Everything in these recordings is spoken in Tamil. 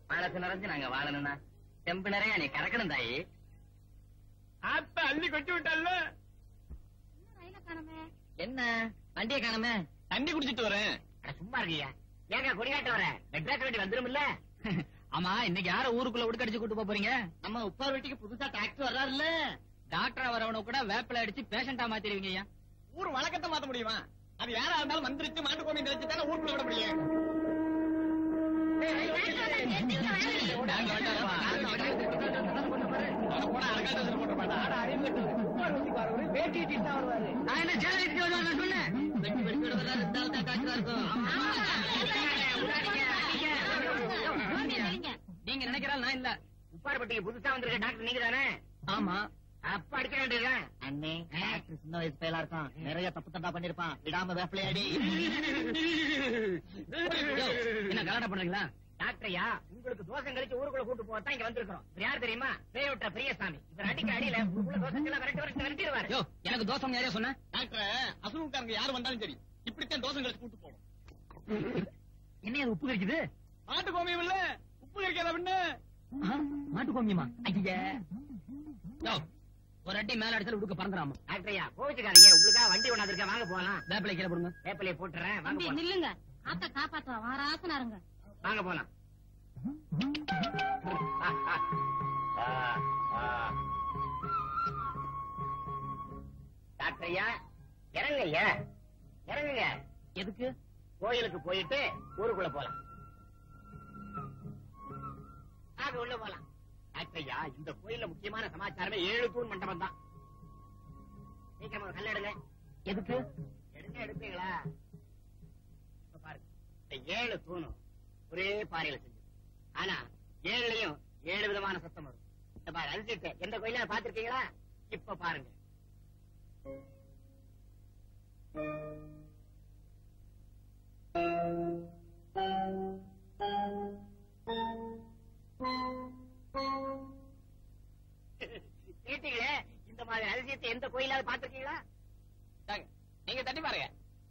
மனசு நிறைஞ்சு நாங்க வாழணும்னா செம்பு நிறைய நீ கறக்கணும் தாயி ஆத்த அள்ளி கொட்டி விட்டல்ல என்ன வண்டியை காணுமே தண்ணி குடிச்சிட்டு வரேன் அட, சும்மா இருக்கியா ஏங்க கொடியாட்ட வர மெட்ராஸ் வண்டி வந்துரும் இல்ல ஆமா இன்னைக்கு யார ஊருக்குள்ள உடுக்கடிச்சு கூட்டு போப் போறீங்க நம்ம உப்பார் வீட்டுக்கு புதுசா டாக்டர் வர்றாருல்ல டாக்டரா வரவன கூட வேப்பில அடிச்சு பேஷண்டா மாத்திருவீங்க ஐயா ஊர் வழக்கத்தை மாத்த முடியுமா அது யாரா இருந்தாலும் வந்துருச்சு மாட்டு கோமி தெரிஞ்சு தானே ஊருக்குள்ள விட முடியும் நாங்க வேண்டாம்ப்பா. அட போடா, அரகாட்டத்துல போட்டு போடா. நான் என்ன ஜெயலலிதா வருவாங்க சொன்னேன் வெட்டி வெட்டி வர்றாரு இந்த ஆள் தான் டாக்டரா இருக்கும் நீங்க நினைக்கிறாள் நான் இல்ல உப்பார்பட்டிக்கு புதுசா வந்திருக்க டாக்டர் நீங்க தானே ஆமா அப்ப அடிக்க வேண்டியதுதான் அண்ணே டாக்டர் சின்ன வயசு பையலா இருக்கான் நிறைய தப்பு தண்டா பண்ணிருப்பான் விடாம வேப்பிலை அடி யோ, என்ன கலாட்டம் பண்றீங்களா டாக்டரையா உங்களுக்கு தோசம் கழிச்சு ஊருக்குள்ள கூட்டு போதான் இங்க வந்திருக்கிறோம் இவர் யார் தெரியுமா பேயோட்ட பெரியசாமி இவர் அடிக்க அடியில ஊருக்குள்ள தோசைக்கெல்லாம் விரட்டி விரட்டி விரட்டிடுவாரு யோ எனக்கு தோசம் யாரையா சொன்ன டாக்டர் அசுவுக்காரங்க யாரு வந்தாலும் சரி இப்படித்தான் தோசம் கழிச்சு கூட்டு போகணும் என்ன அது உப்பு கழிக்குது மாட்டு கோமியம் இல்ல உப்பு கறிக்காத பின்ன மாட்டு கோமியமா ஐயா யோ, ஒரு அடி மேல அடிச்சாலும் உடுக்க பறந்துடாம டாக்டரையா கோவிச்சுக்காதீங்க உங்களுக்காக வண்டி ஒண்ணாந்து இருக்கேன் வாங்க போலாம் வேப்பிலை கீழே போடுங்க வேப்பிலையை போட்டுறேன் வாங்க தம்பி போலாம் நில்லுங்க ஆத்த காப்பாத்துவா வாராசனாருங்க வாங்க போலாம் டாக்டரையா இறங்குங்க இறங்குங்க எதுக்கு கோயிலுக்கு போயிட்டு ஊருக்குள்ள போலாம் ஆக உள்ள போலாம் டாக்டரையா இந்த கோயில்ல முக்கியமான சமாச்சாரமே ஏழு தூண் மண்டபம் தான் சீக்கிரம் ஒரு கல்ல எடுங்க எதுக்கு எடுங்க எடுப்பீங்களா இப்ப பாருங்க இந்த ஏழு தூணும் ஒரே பாறையில செஞ்சது ஆனா ஏழுலயும் ஏழு விதமான சத்தம் வரும் இந்த பாரு அரிசிட்டு எந்த கோயில பாத்திருக்கீங்களா இப்ப பாருங்க கேட்டீங்களே இந்த மாதிரி அதிசயத்தை எந்த கோயிலாவது பாத்திருக்கீங்களா தாங்க. நீங்க தட்டி பாருங்க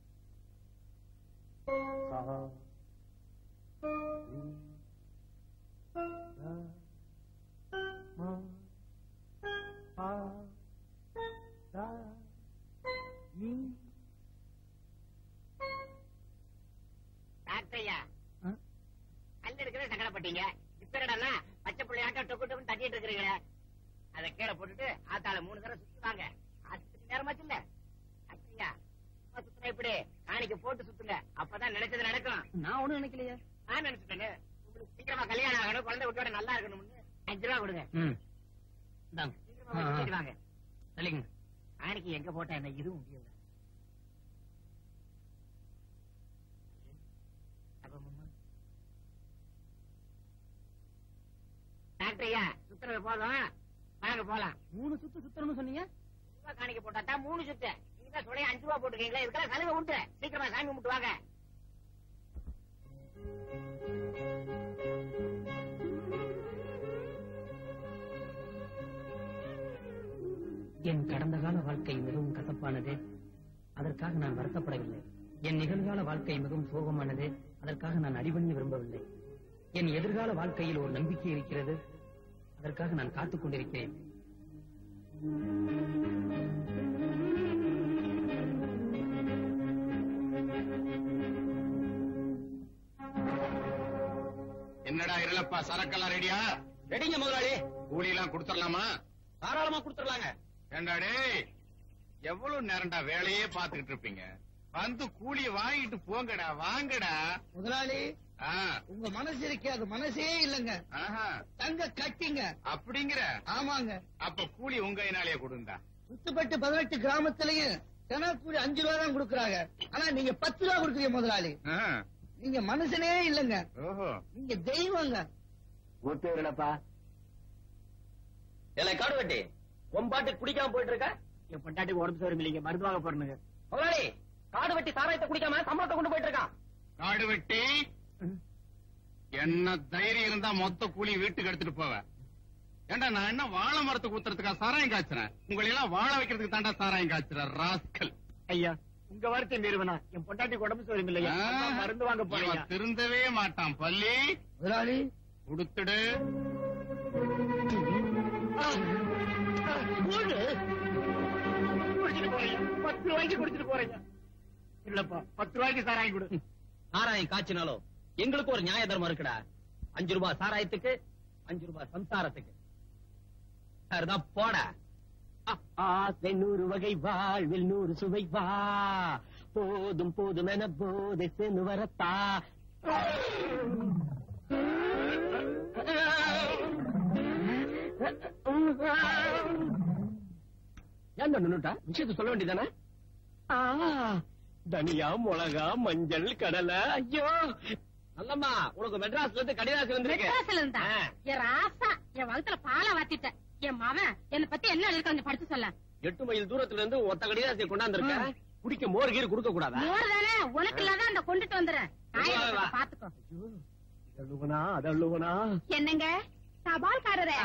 டாக்டரையா கல் எடுக்கவே சங்கடப்பட்டீங்க இப்ப என்னடா பச்சை பிள்ளையாட்டம் டொக்கு டொக்குன்னு தட்டிட்டு இருக்கிறீங்களே அதை கீழே போட்டுட்டு ஆத்தால மூணு தடவை சுத்துவாங்க அதுக்கு நேரமாச்சு இல்ல டாக்டரையா சும்மா சுத்துனா இப்படி காணிக்க போட்டு சுத்துங்க அப்பதான் நினைச்சது நடக்கும் நான் ஒண்ணும் நினைக்கலையே நான் நினைச்சுட்டேன்னு உங்களுக்கு சீக்கிரமா கல்யாணம் ஆகணும் குழந்தை விட்டோட நல்லா இருக்கணும்னு அஞ்சு ரூபா கொடுங்க ம் இந்தாங்க சீக்கிரமா போய் சுத்திட்டு வாங்க சொல்லிங்க காணிக்கு எங்க போட்டா என்ன இதுவும் முடியல டாக்டரையா சுத்துறது போதும் வாங்க போலாம் மூணு சுத்து சுத்தணும்னு சொன்னீங்க ரூபா காணிக்க போட்டா மூணு சுத்து நீங்க தான் சொல்ல அஞ்சு ரூபா போட்டுருக்கீங்களா இதுக்கெல்லாம் சலுகை உண்டு சீக்கிரமா சாமி கும்பிட்டு வாங்க என் கடந்த கால வாழ்க்கை மிகவும் கசப்பானது அதற்காக நான் வருத்தப்படவில்லை என் நிகழ்கால வாழ்க்கை மிகவும் சோகமானது அதற்காக நான் அடிபணிய விரும்பவில்லை என் எதிர்கால வாழ்க்கையில் ஒரு நம்பிக்கை இருக்கிறது அதற்காக நான் காத்துக் கொண்டிருக்கிறேன் என்னடா இருளப்பா சரக்கெல்லாம் ரெடியா ரெடிங்க முதலாளி கூலி எல்லாம் கொடுத்துடலாமா தாராளமா கொடுத்துடலாங்க ஏண்டா டேய் எவ்வளவு நேரம்டா வேலையே பாத்துக்கிட்டு இருப்பீங்க வந்து கூலிய வாங்கிட்டு போங்கடா வாங்கடா முதலாளி ஆ, உங்க மனசு இருக்கே அது மனசே இல்லங்க ஆஹா, தங்க கட்டிங்க அப்படிங்கிற ஆமாங்க அப்ப கூலி உங்க கையினாலேயே கொடுண்டா சுத்துப்பட்டு பதினெட்டு கிராமத்திலையும் தினக்கூலி அஞ்சு ரூபா தான் கொடுக்கறாங்க ஆனா நீங்க பத்து ரூபா கொடுக்குறீங்க முதலாளி ஆ, நீங்க மனுஷனே இல்லங்க ஓஹோ நீங்க தெய்வங்க ஒத்துறப்பா இல்ல காடு வெட்டி உன் பாட்டு குடிக்காம போயிட்டு இருக்க என் பொண்டாட்டிக்கு உடம்பு சோறு இல்லைங்க மருந்து வாங்க போறணுங்க முதலாளி காடு வெட்டி சாராயத்தை குடிக்காம சம்பளத்தை கொண்டு போயிட்டு இருக்கான் காடு வெட்டி என்ன தைரியம் இருந்தா மொத்த கூலி வீட்டுக்கு எடுத்துட்டு போவ ஏண்டா நான் என்ன வாழை மரத்துக்கு ஊத்துறதுக்கா சாராயம் காய்ச்சறேன் உங்களை எல்லாம் வாழ வைக்கிறதுக்கு தாண்டா சாராயம் காய்ச்சறேன் ராஸ்கல் ஐயா உங்க வார்த்தை மீறுவனா என் பொண்டாட்டிக்கு உடம்பு சோறு இல்லையா ஆ, மருந்து வாங்க போறீங்க இவன் திருந்தவே மாட்டான் பள்ளி முதலாளி கொடுத்துடு குடிச்சிட்டு போறீங்க பத்து ரூபாய்க்கு குடிச்சிட்டு போறீங்க இல்லப்பா பத்து ரூபாய்க்கு சாராயம் கொடு சாராயம் காய்ச்சினாலும் எங்களுக்கு ஒரு நியாய தர்மம் இருக்குடா அஞ்சு ரூபாய் சாராயத்துக்கு அஞ்சு ரூபாய் சம்சாரத்துக்கு சரிதான் போட ஆசை நூறு வகை வாழ்வில் நூறு சுவை வா போதும் போதும் என போதை சென்று வரத்தா ஏன் நின்னுட்டா விஷயத்த சொல்ல வேண்டியதானே தனியா மிளகா மஞ்சள் கடலை ஐயோ நல்லம்மா உனக்கு மெட்ராஸ்ல இருந்து கடிதாசி வந்திருக்கு மெட்ராஸ்ல இருந்தா ஆ. என் ராசா என் வகுத்துல பாலை வாத்திட்ட என் மவன் என்னை பத்தி என்ன எழுதி கொஞ்சம் படிச்சு சொல்ல எட்டு மைல் தூரத்துல இருந்து ஒத்த கடிதாசியை கொண்டாந்துருக்க குடிக்க மோர் கீர் கொடுக்க கூடாதா மோர் தானே உனக்கு இல்லாத அந்த கொண்டுட்டு வந்துடுறேன் வா, வா. பாத்துக்கோ அதல்லுவனா அதல்லுவனா என்னங்க தபால்காரரே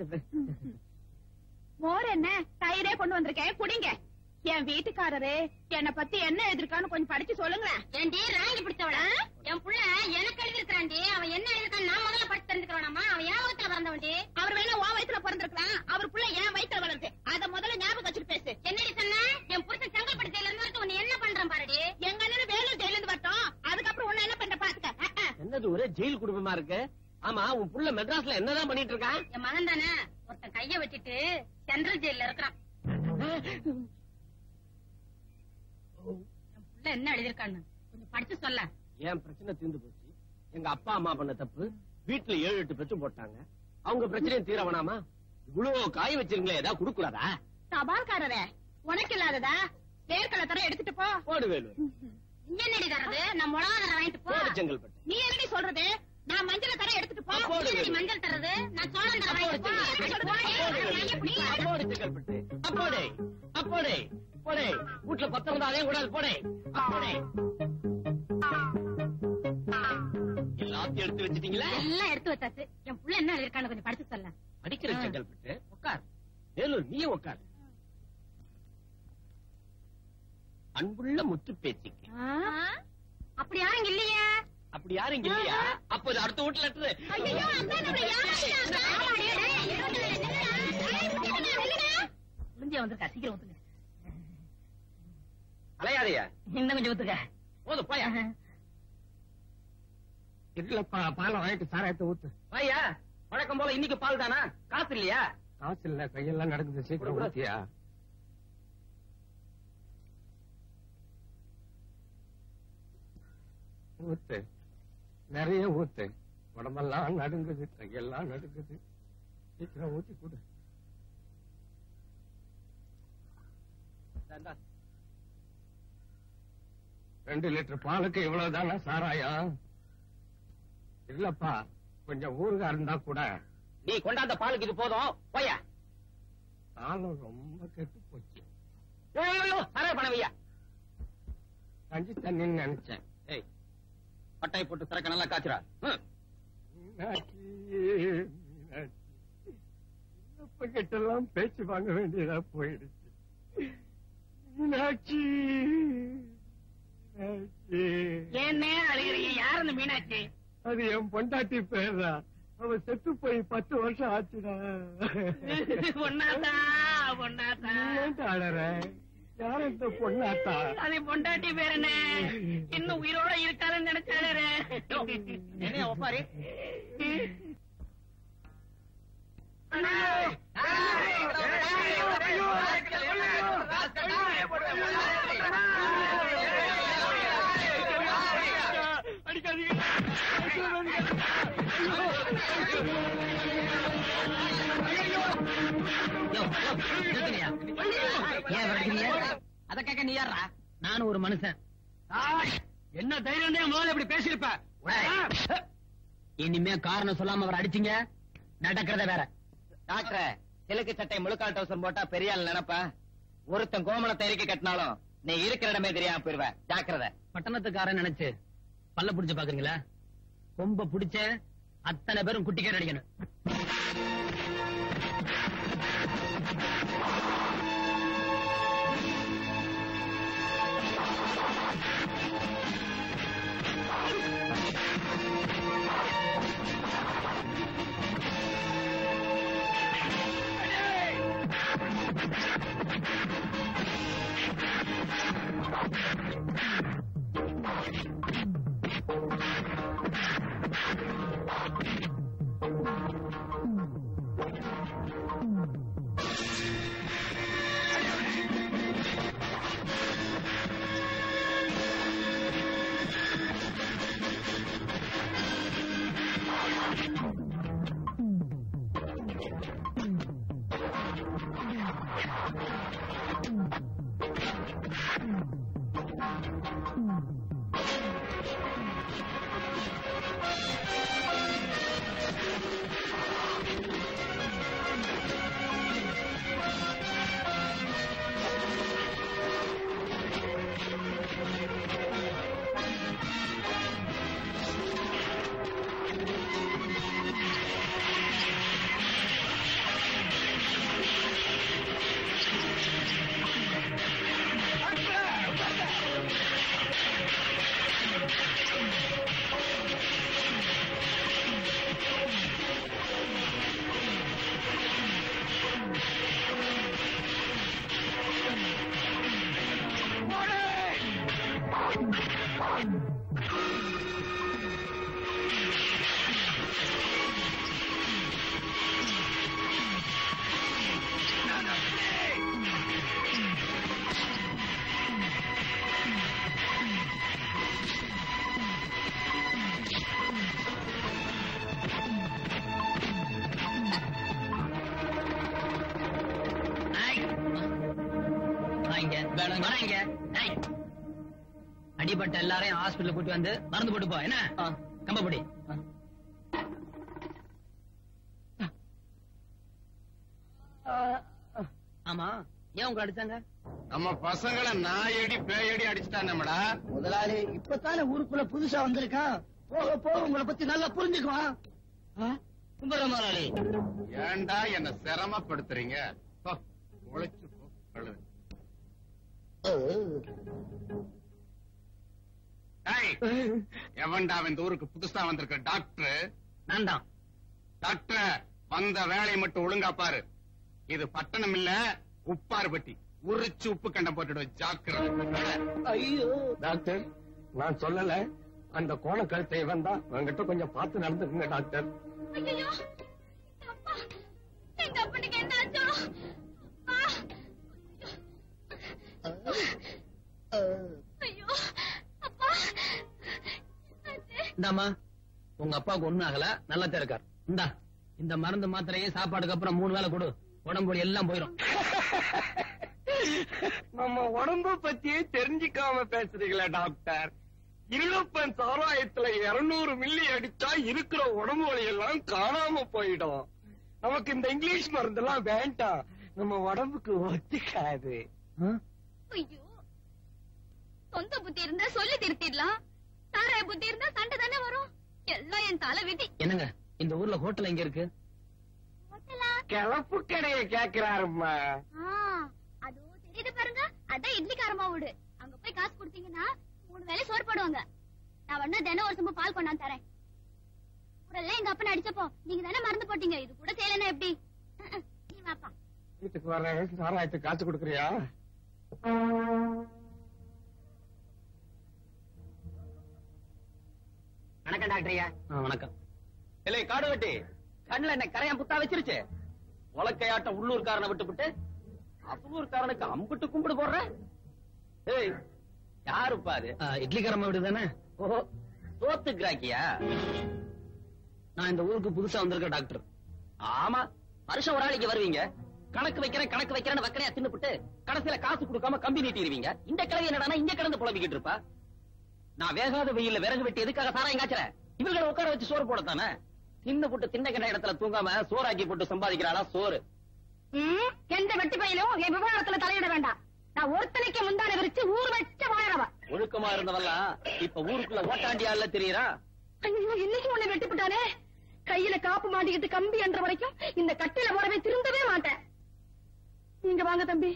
மோர் என்ன தயிரே கொண்டு வந்திருக்கேன் குடிங்க என் வீட்டுக்காரரு என்ன பத்தி என்ன எழுதிருக்கான்னு கொஞ்சம் படிச்சு சொல்லுங்களேன் ஏண்டி ராங்கி பிடிச்சவள என் புள்ள எனக்கு எழுதிருக்காண்டி அவன் என்ன எழுதிருக்கான் நான் முதல்ல படிச்சு தெரிஞ்சுக்கணுமா அவன் என் வயித்துல பிறந்தவன்டி அவர் வேணா உன் வயித்துல பிறந்திருக்கலாம் அவர் புள்ள என் வயித்துல வளருது அத முதல்ல ஞாபகம் வச்சுட்டு பேசு என்னடி சொன்ன என் புருஷன் செங்கல்பட்டு ஜெயில இருந்து வரட்டும் உன்னை என்ன பண்றான் பாருடி எங்க அண்ணன் வேலூர் ஜெயில இருந்து வரட்டும் அதுக்கப்புறம் உன்னை என்ன பண்ற பாத்துக்க அஹ், அஹ். என்னது ஒரே ஜெயில் குடும்பமா இருக்கு ஆமா உன் புள்ள மெட்ராஸ்ல என்னதான் பண்ணிட்டு இருக்கான் என் மகன் தானே ஒருத்தன் கைய வச்சுட்டு சென்ட்ரல் ஜெயில இருக்கிறான் என் புள்ள என்ன எழுதிருக்கான்னு கொஞ்சம் படிச்சு சொல்ல என் பிரச்சனை தீர்ந்து போச்சு எங்க அப்பா அம்மா பண்ண தப்பு வீட்டுல ஏழு எட்டு பெற்று போட்டாங்க அவங்க பிரச்சனையும் தீர வேணாமா இவ்வளவு காய வச்சிருங்களே ஏதாவது குடுக்கூடாதா தபால்காரரே உனக்கு இல்லாததா வேர்க்கலை தர எடுத்துட்டு போ போடு வேலு நீ என்னடி தரது நான் மிளகா தர வாங்கிட்டு போ போடு செங்கல்பட்டு நீ என்னடி சொல்றது நான் மஞ்சள் தர எடுத்துட்டு போ அப்போடு நீ என்னடி வேணும். மஞ்சள் தரது நான் சோளம் தர வாங்கிட்டு போ எப்படி சொல்றது? நீ அப்போடு செங்கல்பட்டு அப்போடே அப்போடே போடே வீட்டுல பத்திரம் இருந்தா அதையும் கூடாது போடே அப்போடே எல்லாத்தையும் எடுத்து வச்சிட்டீங்களா எல்லாம் எடுத்து வச்சாச்சு என் புள்ள என்ன எழுதிருக்கான்னு கொஞ்சம் படிச்சு சொல்ல அடிக்கிற செங்கல்பட்டு உட்கார் வேலூர் நீயும் உட்கார் அன்புள்ள முத்து பேச்சுக்கு அப்படி யாரும் இங்க இல்லையே அப்படி யாரும் இங்க இல்லையா அப்போ இது அடுத்த வீட்டுல லெட்டரு ஐயோ அதான் நம்ம முடிஞ்ச வந்திருக்கா சீக்கிரம் ஊத்துங்க அலையாதையா இன்னும் கொஞ்சம் ஊத்துக்க போதும் போயா இல்லப்பா பாலை வாங்கிட்டு சாராயத்தை ஊத்து வாயா வழக்கம் போல இன்னைக்கு பால் தானா காசு இல்லையா காசு இல்ல கையெல்லாம் நடக்குது சீக்கிரம் கூட. ஊத்தியா ஊத்து நிறைய ஊத்து உடம்பெல்லாம் நடுங்குது கையெல்லாம் நடுங்குது சீக்கிரம் ஊத்தி கொடு இந்தா, ரெண்டு லிட்டர் பாலுக்கு இவ்வளவுதானா சாராயம் இல்லப்பா கொஞ்சம் ஊருகா இருந்தா கூட நீ கொண்டாந்த பாலுக்கு இது போதும் போயா காலம் ரொம்ப கெட்டு போச்சு சரே பணவையா கஞ்சி தண்ணின்னு நினைச்சேன் ஏய் பட்டாய் போட்டு சரக்க நல்லா காய்ச்சுறா ம். மீனாட்சி மீனாட்சி சின்னப்ப கிட்டெல்லாம் பேச்சு வாங்க வேண்டியதா போயிடுச்சு மீனாட்சி மீனாட்சி என்ன அழுகிறீங்க யார் அந்த மீனாட்சி அது என் பொண்டாட்டி பேர்தா அவ செத்து போய் பத்து வருஷம் ஆச்சுடா பொண்ணாத்தா பொண்ணாத்தா ஏன்டா அழற யார் இந்த பொண்ணாத்தா அது பொண்டாட்டி பேர் என்ன இன்னும் உயிரோட இருக்காதுன்னு நினைச்சாரு என்னையா ஒப்பாரி யோ, யோ, நிறுத்துங்கய்யா. ஏன் விரட்டுறீங்க? அத கேட்க நீ யாரா நானும் ஒரு மனுஷன் என்ன தைரியம் தான் முதல்ல இப்படி பேசியிருப்ப இனிமே காரணம் சொல்லாம அவர் அடிச்சீங்க நடக்கிறத வேற டாக்டர் சிலுக்கு சட்டை முழுக்கால் டவுசர் போட்டா பெரிய ஆள் நினைப்பா ஒருத்தன் கோமணத்தை இறுக்கி கட்டினாலும் நீ இருக்கிற இடமே தெரியாம போயிருவ ஜாக்கிரதை பட்டணத்துக்காரன் நினைச்சு பல்ல புடிச்சு பாக்குறீங்களா கொம்ப புடிச்ச அத்தனை பேரும் குட்டிக்கேர் அடிக்கணும் ஏய். வா இங்க. வா இங்க. ஏய். அடிபட்ட எல்லாரையும் ஹாஸ்பிடல் கூட்டி வந்து மருந்து போட்டு போ என்ன கம்பப்படி ஆமா ஏன் உங்களை அடிச்சாங்க நம்ம பசங்களை நாயடி பேயடி அடிச்சுட்டானேடா முதலாளி இப்பதானே ஊருக்குள்ள புதுசா வந்திருக்கான் போக போக உங்களை பத்தி நல்லா புரிஞ்சுக்குவான் ஆ? கும்பிடுற முதலாளி ஏன்டா என்ன சிரமப்படுத்துறீங்க போ, உழைச்சு போ கழுதை. டேய், எவன்டா அவன் இந்த ஊருக்கு புதுசா வந்திருக்க டாக்டர் நான் தான் டாக்டர் வந்த வேலையை மட்டும் ஒழுங்கா பாரு இது பட்டணம் இல்ல உப்பாறுபட்டி உரிச்சு உப்பு கண்டம் போட்டுடும் ஜாக்கிரதை ஐயோ டாக்டர் நான் சொல்லல அந்த கோண கழுத்தை இவன் தான் உங்ககிட்ட கொஞ்சம் பார்த்து நடந்துக்குங்க டாக்டர் ஐயோ அப்பா எங்க அப்பனுக்கு என்ன ஆச்சோ அப்பா. ஐயோ அப்பா என்னாச்சு? இந்தாம்மா உங்க அப்பாவுக்கு ஒண்ணும் ஆகல நல்லா தான் இருக்கார் இந்தா இந்த மருந்து மாத்திரையே சாப்பாடுக்கு அப்புறம் மூணு வேளை கொடு உடம்பு வலி எல்லாம் போயிடும் நம்ம உடம்ப பத்தியே தெரிஞ்சுக்காம பேசுறீங்களா டாக்டர் இருளப்பன் சாராயத்துல இருநூறு மில்லி அடிச்சா இருக்கிற உடம்பு வலி எல்லாம் காணாம போயிடும் நமக்கு இந்த இங்கிலீஷ் மருந்தெல்லாம் வேண்டாம் நம்ம உடம்புக்கு ஒத்துக்காது ஐயோ சொந்த புத்தி இருந்தா சொல்லி திருத்திடலாம் சாராய புத்தி இருந்தா சண்டை தானே வரும் எல்லாம் என் தலை விதி என்னங்க இந்த ஊர்ல ஹோட்டல் எங்க இருக்கு ஹோட்டலா கிளப்பு கடையை கேக்குறாருமா ஆ, அதோ தெரியுது பாருங்க அதான் இட்லிக்காரமா வீடு அங்க போய் காசு கொடுத்தீங்கன்னா மூணு வேளை சோறு போடுவாங்க நான் வேணா தினம் ஒரு சம்பா பால் கொண்டாந்து தரேன் ஊரெல்லாம் எங்க அப்பனை அடிச்சப்போ நீங்க தானே மறந்து போட்டீங்க இது கூட செய்யலன்னா எப்படி அஹ், அஹ், நீ வாப்பா வீட்டுக்கு வர சாராயத்துக்கு காசு கொடுக்குறியா வணக்கம் டாக்டர் ஐயா ஆ, வணக்கம் இல்லை காடு வெட்டி கண்ணுல என்ன கரையான் புத்தா வச்சிருச்சு உலக்கையாட்டம் உள்ளூர்காரனை விட்டுவிட்டு அசலூர்காரனுக்கு அம்பிட்டு கும்பிடு போடுற ஏய் யாரு பாரு ஆ, இட்லிக்காரம்மா வீடு தானே ஓஹோ சோத்து கிராக்கியா நான் இந்த ஊருக்கு புதுசா வந்திருக்க டாக்டர் ஆமா வருஷம் ஒரு நாளைக்கு வருவீங்க கணக்கு வைக்கிறேன் கணக்கு வைக்கிறேன்னு வக்கனையா தின்னுபிட்டு கடைசியில காசு கொடுக்காம கம்பி நீட்டிடுவீங்க இந்த கிழவி என்னடானா இங்க கிடந்து புலம்பிக்கிட்டு இருப்பா நான் வேகாத வெயில்ல விறகு வெட்டி எதுக்காக சாராயம் காய்ச்சற இவர்களை உட்கார வச்சு சோறு போடத்தானே தின்னு போட்டு தின்ன கிண்ண இடத்துல தூங்காம சோறாக்கி போட்டு சம்பாதிக்கிறாளா சோறு ம், எந்த வெட்டி பையிலும் என் விவகாரத்துல தலையிட வேண்டாம் நான் ஒருத்தனைக்கு முந்தான விரிச்சு ஊர் வச்ச வாழறவ ஒழுக்கமா இருந்தவெல்லாம் இப்ப ஊருக்குள்ள ஓட்டாண்டியா இல்ல தெரியறா ஐயோ இன்னைக்கு உன்னை வெட்டிப்புட்டானே கையில காப்பு மாட்டிக்கிட்டு கம்பி என்ற வரைக்கும் இந்த கட்டில போடவே திருந்தவே மாட்டேன் நீங்க வாங்க தம்பி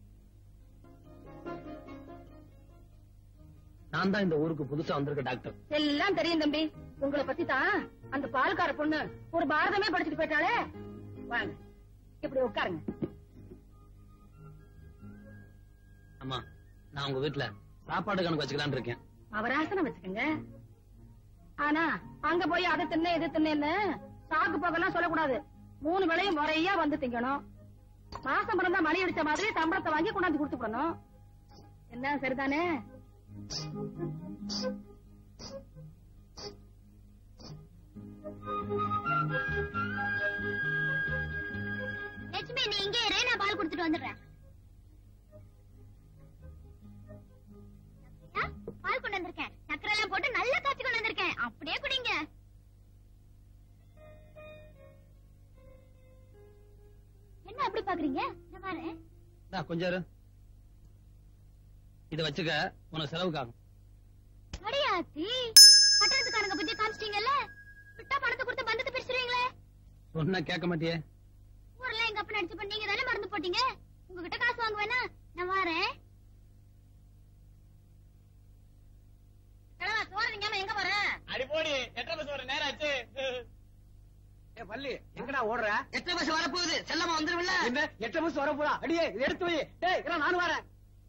நான் தான் இந்த ஊருக்கு புதுசா வந்திருக்க டாக்டர் எல்லாம் தெரியும் தம்பி உங்களை பத்தி தான் அந்த பால்கார பொண்ணு ஒரு பாரதமே படிச்சுட்டு போயிட்டாளே வாங்க இப்படி உட்காருங்க அம்மா நான் உங்க வீட்டுல சாப்பாடு கணக்கு வச்சுக்கலாம்னு இருக்கேன் அவராசனம் வச்சுக்கோங்க ஆனா அங்க போய் அதை தின்ன இது தின்னு சாக்கு போகலாம் சொல்லக்கூடாது மூணு வேளையும் முறையா வந்து திங்கணும் மாசம் பிறந்தா மணி அடிச்ச மாதிரி சம்பளத்தை வாங்கி கொண்டாந்து கொடுத்துடணும் என்ன சரிதானே நீ இங்கே இரு நான் பால் கொடுத்துட்டு வந்துடுறேன் சக்கரையா? பால் கொண்டு வந்திருக்கேன் சக்கரை எல்லாம் போட்டு நல்லா காய்ச்சி கொண்டு வந்திருக்கேன் அப்படியே குடிங்க என்ன அப்படி பாக்குறீங்க நான் வரேன் இந்தா, கொஞ்சம் இரு. இத வச்சுக்க உனக்கு செலவுக்காகும் அடியாத்தி பட்டணத்துக்காரங்க பத்தி காமிச்சிட்டீங்கல்ல விட்டா பணத்தை கொடுத்து பந்தத்தை பிரிச்சிருவீங்களே சொன்னா கேட்க மாட்டியே ஊர்ல எங்க அப்பா நடிச்சு பண்ணீங்க தானே மறந்து போட்டீங்க உங்ககிட்ட காசு வாங்குவேனா நான் வரேன் கிழவா, சோறு திங்காம எங்க போற அடி போடி எட்டரை பஸ் வர நேரம் ஆச்சு ஏ பள்ளி எங்கடா ஓடுற எத்தனை பஸ் வரப்போகுது செல்லமா வந்துருவில்ல என்ன எட்டு பஸ் வர போறா அடியே இதை எடுத்து வை டேய் இதோ நானும் வரேன்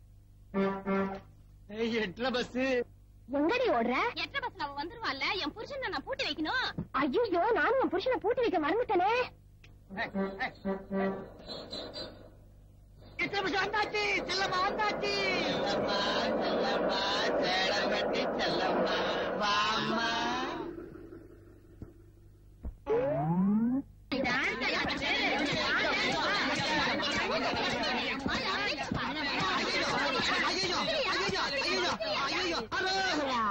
ஏய் எட்டுல பஸ் எங்கடி ஓடுற எட்ட பஸ்ல அவ வந்துருவாள்ல என் புருஷன் நான் பூட்டி வைக்கணும் ஐயோ நானும் என் புருஷனை பூட்டி வைக்க மறந்துட்டேனே எத்தனை பஸ் வந்தாச்சு செல்லமா வந்தாச்சு ஐயோ ஐயோ ஐயோ ஐயோ அரோகரா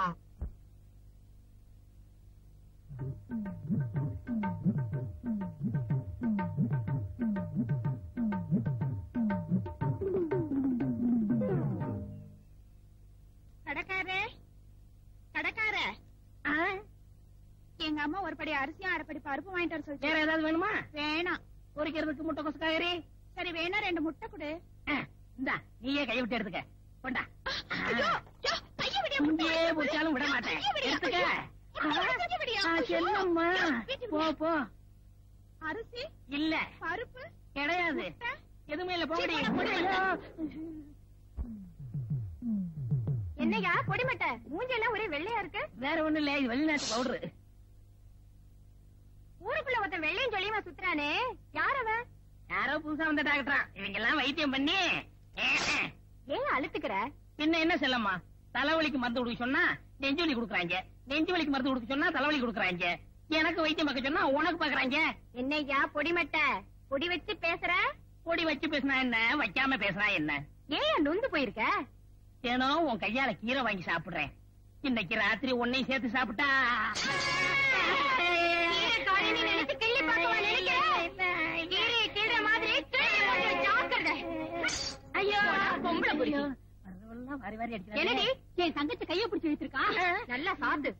கடைக்காரே கடைக்கார எங்க அம்மா ஒரு படி அரிசியும் அரைப்படி பருப்பு வாங்கிட்டு வர சொல்லி வேற ஏதாவது வேணுமா வேணாம் பொரிக்கிறதுக்கு முட்டை கொசு காய்கறி சரி வேணா ரெண்டு முட்டை கொடு இந்தா நீயே கையை விட்டு எடுத்துக்க கொண்டா ஐயோ, ஐயோ, கையை விடு, இங்கேயே பிடிச்சாலும் விட மாட்டேன் கையை விடு, எடுத்துக்க ஐயோ, கையை விடு. ஆ, செல்லம்மா போ போ அரிசி இல்ல பருப்பு கிடையாது முட்டை. எதுவுமே இல்ல போடி சீ, போடா, போடு. என்னையா பொடிமட்டை மூஞ்செல்லாம் ஒரே வெள்ளையா இருக்கு வேற ஒண்ணு இல்ல இது வெளிநாட்டு பவுடரு ஊருக்குள்ள ஒருத்தன் வெள்ளையும் சொல்லியுமா சுத்துறானே யார் அவன் யாரோ புதுசா வந்த டாக்டரா இவங்க எல்லாம் வைத்தியம் பண்ணி ஏன் அழுத்துக்கிற பின்ன என்ன செல்லம்மா தலைவலிக்கு மருந்து கொடுக்க சொன்னா நெஞ்சு வலி கொடுக்குறாங்க நெஞ்சு வலிக்கு மருந்து கொடுக்க சொன்னா தலைவலி கொடுக்குறாங்க எனக்கு வைத்தியம் பார்க்க சொன்னா உனக்கு பாக்குறாங்க என்னையா பொடிமட்டை பொடி வச்சு பேசுற பொடி வச்சு பேசினா என்ன வைக்காம பேசினா என்ன ஏன் நொந்து போயிருக்க ஏனோ உன் கையால கீரை வாங்கி சாப்பிடுறேன் இன்னைக்கு ராத்திரி உன்னையும் சேர்த்து சாப்பிட்டா ஐயோ பொம்பளை புரியும் வரவெல்லாம் வாரி வாரி அடிக்கிறாங்க. என்னடி என் தங்கச்சி கைய பிடிச்சு இழுத்துருக்கான் நல்லா சாத்து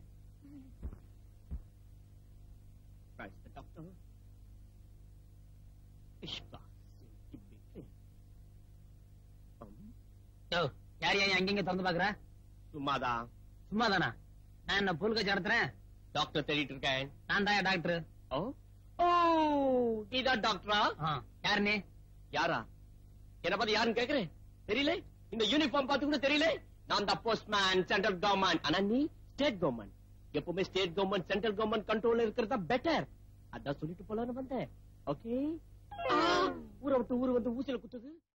யோ, யார் யார் அங்கங்க திறந்து பாக்குற சும்மாதான் சும்மாதானா நான் என்ன புல் கட்சி நடத்துறேன் டாக்டர் தேடிட்டு இருக்கேன் நான் தான் டாக்டர் ஓ ஓ நீதான் டாக்டரா யாரு நீ யாரா என்ன பத்தி யாருன்னு கேக்குறேன் தெரியல இந்த யூனிஃபார்ம் பார்த்து கூட தெரியல நான் தான் போஸ்ட்மேன் சென்ட்ரல் கவர்மெண்ட் ஆனா நீ ஸ்டேட் கவர்மெண்ட் எப்பவுமே ஸ்டேட் கவர்மெண்ட் சென்ட்ரல் கவர்மெண்ட் கண்ட்ரோல்ல இருக்கிறதா பெட்டர் அதான் சொல்லிட்டு போலான்னு வந்தேன் ஓகே ஊரை விட்டு ஊரு வந்து ஊசியில குத்துது